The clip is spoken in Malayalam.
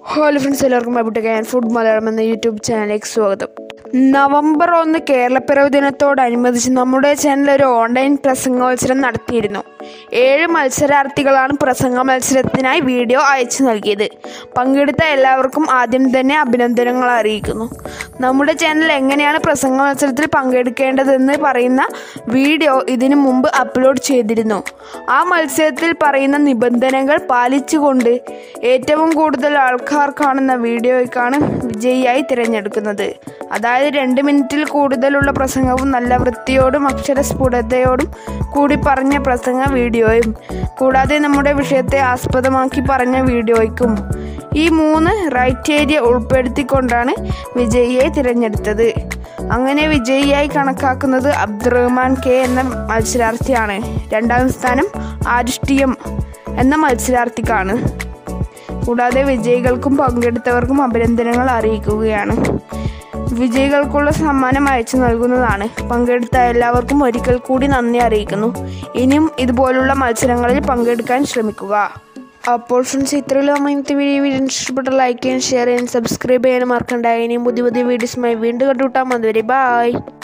ഹലോ ഫ്രണ്ട്സ് എല്ലാവർക്കും ബൈബിട്ട് ഞാൻ ഫുഡ് മലയാളം എന്ന യൂട്യൂബ് ചാനലിലേക്ക് സ്വാഗതം നവംബർ ഒന്ന് കേരളപ്പിറവി ദിനത്തോടനുബന്ധിച്ച് നമ്മുടെ ചാനൽ ഒരു ഓൺലൈൻ പ്രസംഗോത്സരം നടത്തിയിരുന്നു ഏഴ് മത്സരാർത്ഥികളാണ് പ്രസംഗ മത്സരത്തിനായി വീഡിയോ അയച്ചു നൽകിയത് പങ്കെടുത്ത എല്ലാവർക്കും ആദ്യം തന്നെ അഭിനന്ദനങ്ങൾ അറിയിക്കുന്നു നമ്മുടെ ചാനൽ എങ്ങനെയാണ് പ്രസംഗ മത്സരത്തിൽ പങ്കെടുക്കേണ്ടതെന്ന് പറയുന്ന വീഡിയോ ഇതിനു മുമ്പ് അപ്ലോഡ് ചെയ്തിരുന്നു ആ മത്സരത്തിൽ പറയുന്ന നിബന്ധനകൾ പാലിച്ചുകൊണ്ട് ഏറ്റവും കൂടുതൽ ആൾക്കാർ കാണുന്ന വീഡിയോയ്ക്കാണ് വിജയിയായി തിരഞ്ഞെടുക്കുന്നത് അതായത് രണ്ട് മിനിറ്റിൽ കൂടുതലുള്ള പ്രസംഗവും നല്ല വൃത്തിയോടും അക്ഷരസ്ഫുടതയോടും കൂടി പറഞ്ഞ പ്രസംഗ വീഡിയോയും കൂടാതെ നമ്മുടെ വിഷയത്തെ ആസ്പദമാക്കി പറഞ്ഞ വീഡിയോയ്ക്കും ഈ മൂന്ന് റൈറ്റേരിയ ഉൾപ്പെടുത്തിക്കൊണ്ടാണ് വിജയിയെ തിരഞ്ഞെടുത്തത് അങ്ങനെ വിജയിയായി കണക്കാക്കുന്നത് അബ്ദുറഹ്മാൻ കെ എന്ന മത്സരാർത്ഥിയാണ് രണ്ടാം സ്ഥാനം ആരിഷ്ടിയം എന്ന മത്സരാർത്ഥിക്കാണ് കൂടാതെ വിജയികൾക്കും പങ്കെടുത്തവർക്കും അഭിനന്ദനങ്ങൾ അറിയിക്കുകയാണ് വിജയികൾക്കുള്ള സമ്മാനം അയച്ചു നൽകുന്നതാണ് പങ്കെടുത്ത എല്ലാവർക്കും ഒരിക്കൽ കൂടി നന്ദി അറിയിക്കുന്നു ഇനിയും ഇതുപോലുള്ള മത്സരങ്ങളിൽ പങ്കെടുക്കാൻ ശ്രമിക്കുക അപ്പോൾ ഫ്രണ്ട്സ് ഇത്രയുള്ള ഇന്നത്തെ വീഡിയോ വീഡിയോ ഇഷ്ടപ്പെട്ട ലൈക്ക് ചെയ്യാൻ ഷെയർ ചെയ്യാൻ സബ്സ്ക്രൈബ് ചെയ്യാൻ മറക്കണ്ട ഇനിയും പുതിയ പുതിയ വീഡിയോസുമായി വീണ്ടും കണ്ടുവിട്ടാൽ മതി വരെ ബായ്